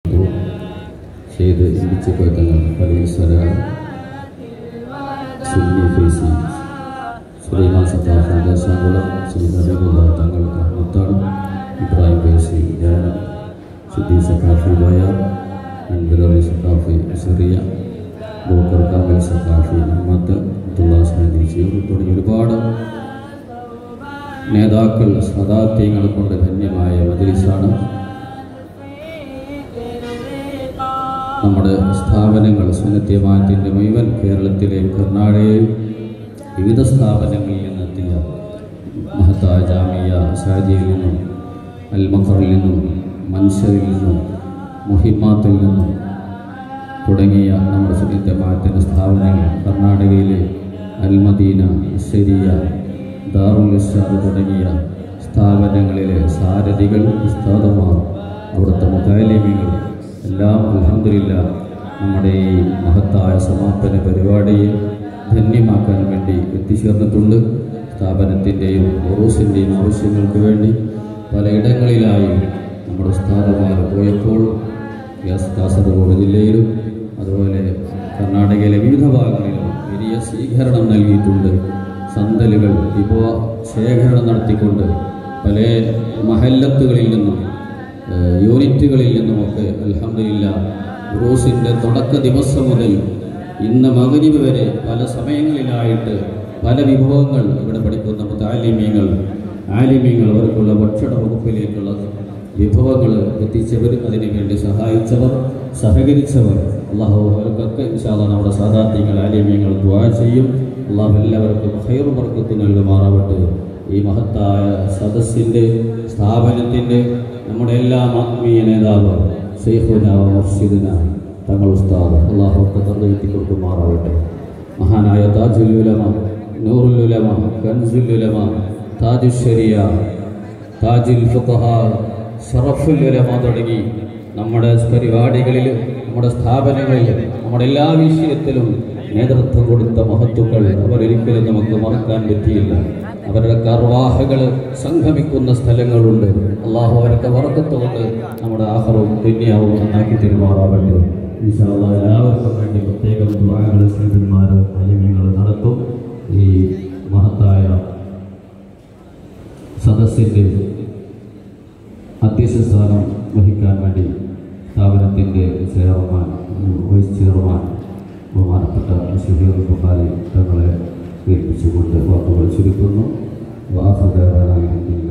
ചെയ്ത് ചിന്തിച്ച് പോയിട്ടുള്ള പരീശ്വര സുന്നി ഫേസി സുലൈമാൻ സത്താഫ് ദേശാകുളം ശ്രീ നബീബുള്ള തങ്ങൾക്ക് മുത്താണ് ഇബ്രാഹിം ഫേസി ജയനം സിദ്ദി സക്കാഫി ബയാർ അൻബലറി സക്കാഫി സിറിയ ബോക്കർ കാമൽ സക്കാഫി അഹമ്മദ് അബ്ദുള്ള സാദി സീർ തുടങ്ങി ഒരുപാട് നേതാക്കൾ സദാത്യങ്ങൾ കൊണ്ട് ധന്യമായ മജിലിസാണ് നമ്മുടെ സ്ഥാപനങ്ങൾ സുന്നത്യമാറ്റിൻ്റെ മുഴുവൻ കേരളത്തിലെയും കർണാടകയിൽ വിവിധ സ്ഥാപനങ്ങളിൽ നിന്നെത്തിയ മഹത്തായ ജാമിയ ഷാജിയിൽ നിന്നും അൽ മഖറിൽ നിന്നും മൻഷറിൽ നിന്നും മുഹിമാത്തിൽ നിന്നും തുടങ്ങിയ നമ്മുടെ സുന്നത്യമാറ്റിൻ്റെ സ്ഥാപനങ്ങൾ കർണാടകയിലെ അൽമദീന ശരിയ ദാറുൽ ഇസ്ലാദ് തുടങ്ങിയ സ്ഥാപനങ്ങളിലെ സാരഥികൾ ഉസ്താദമാർ അവിടുത്തെ മുഖാലിമികൾ എല്ലാം അലഹമില്ല നമ്മുടെ ഈ മഹത്തായ സമാപന പരിപാടിയെ ധന്യമാക്കാൻ വേണ്ടി എത്തിച്ചേർന്നിട്ടുണ്ട് സ്ഥാപനത്തിൻ്റെയും ഉറൂസിൻ്റെയും ആവശ്യങ്ങൾക്ക് വേണ്ടി പലയിടങ്ങളിലായി നമ്മുടെ ഉസ്താദമാർ പോയപ്പോൾ യാസ് കാസർഗോഡ് ജില്ലയിലും അതുപോലെ കർണാടകയിലെ വിവിധ ഭാഗങ്ങളിലും വലിയ സ്വീകരണം നൽകിയിട്ടുണ്ട് സന്തലുകൾ വിഭവ ശേഖരണം നടത്തിക്കൊണ്ട് പല മഹല്ലത്തുകളിൽ നിന്നും ഏഹ്, യൂണിറ്റുകളിൽ നിന്നുമൊക്കെ അലഹമില്ല റൂസിൻ്റെ തുടക്ക ദിവസം മുതൽ ഇന്ന് മകരിവ് വരെ പല സമയങ്ങളിലായിട്ട് പല വിഭവങ്ങൾ ഇവിടെ പഠിക്കുന്ന മുത്താലിമീങ്ങൾ ആലിമീങ്ങൾ അവർക്കുള്ള ഭക്ഷണ വകുപ്പിലേക്കുള്ള വിഭവങ്ങൾ എത്തിച്ചവർ അതിനു വേണ്ടി സഹായിച്ചവർ സഹകരിച്ചവർ അള്ളാഹു അവർക്കൊക്കെ ഇൻഷാല്ല നമ്മുടെ സാധാർത്ഥ്യങ്ങൾ ആലിമ്യങ്ങൾ ദ്വാ ചെയ്യും അള്ളാഹു എല്ലാവർക്കും ഹൈർ വർക്കത്ത് നൽകുമാറാവട്ടെ ഈ മഹത്തായ സദസ്സിൻ്റെ സ്ഥാപനത്തിൻ്റെ നമ്മുടെ എല്ലാം ആത്മീയ നേതാവ് ഷെയ്ഖുന മുർഷിദിന തങ്ങൾ ഉസ്താദ് അള്ളാഹു ഒക്കെ നിർവഹിത്തി കൊടുക്കുമാറാവട്ടെ മഹാനായ താജുൽ ഉലമ നൂറുൽ ഉലമ കൻസുൽ ഉലമ താജുശരിയ താജുൽ ഫുഖഹ ഷറഫുൽ ഉലമ തുടങ്ങി നമ്മുടെ പരിപാടികളിൽ നമ്മുടെ സ്ഥാപനങ്ങളിൽ നമ്മുടെ എല്ലാ വിഷയത്തിലും നേതൃത്വം കൊടുത്ത മഹത്തുക്കൾ അവരൊരിക്കലും നമുക്ക് മറക്കാൻ പറ്റിയില്ല അവരുടെ കർവാഹകൾ സംഗമിക്കുന്ന സ്ഥലങ്ങളുണ്ട് അള്ളാഹു അവരൊക്കെ വറക്കത്തുകൊണ്ട് നമ്മുടെ ആഹാരവും പുണ്യാവും നന്നാക്കി തെരുമാറാവട്ടെ ഇൻഷാ അല്ലാഹ് എല്ലാവർക്കും വേണ്ടി പ്രത്യേകം ദുആകൾ സ്നേഹിതന്മാർ അലിമ്യങ്ങൾ നടത്തും ഈ മഹത്തായ സദസ്സിൻ്റെ അധ്യക്ഷ സ്ഥാനം വഹിക്കാൻ വേണ്ടി സ്ഥാപനത്തിൻ്റെ ചെയർമാൻ വൈസ് ചെയർമാൻ ബഹുമാനപ്പെട്ട ഷഹീർ ബുഖാരി തങ്ങളെ ഏൽപ്പിച്ചുകൊണ്ട് വാക്കുകൾ ചുരുക്കുന്നു വാഹുദേവനായ